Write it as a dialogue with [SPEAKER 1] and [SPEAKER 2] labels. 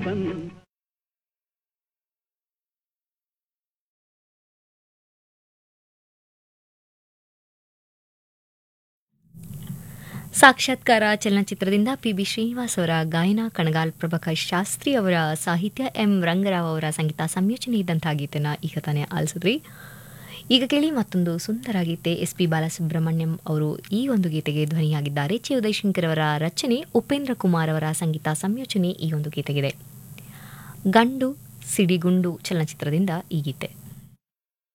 [SPEAKER 1] ಸಾಕ್ಷಾತ್ಕಾರ ಚಲನಚಿತ್ರದಿಂದ P B Srinivas ಅವರ ಗಾಯನ ಕಣಗಾಲ್ ಪ್ರಭಾಕರ್ ಶಾಸ್ತ್ರಿ ಅವರ ಸಾಹಿತ್ಯ ಎಂ ರಂಗರಾವ್ ಅವರ ಸಂಗೀತ ಸಂಯೋಜನೆ ಇದ್ದಂತಹ ಗೀತೆನ ಈಗ ತಾನೇ ಆಲಿಸಿದ್ರಿ ಈಗ ಕೇಳಿ ಮತ್ತೊಂದು ಸುಂದರ ಗೀತೆ ಎಸ್ ಪಿ ಬಾಲಸುಬ್ರಹ್ಮಣ್ಯಂ ಅವರು ಈ ಒಂದು ಗೀತೆಗೆ ಧ್ವನಿಯಾಗಿದ್ದಾರೆ ಚಿ ಉದಯಶಂಕರ್ ಅವರ ರಚನೆ ಉಪೇಂದ್ರ ಕುಮಾರ್ ಅವರ ಸಂಗೀತ ಸಂಯೋಜನೆ ಈ ಒಂದು ಗೀತೆಗಿದೆ ಗಂಡು ಸಿಡಿಗುಂಡು ಚಲನಚಿತ್ರದಿಂದ ಈ ಗೀತೆ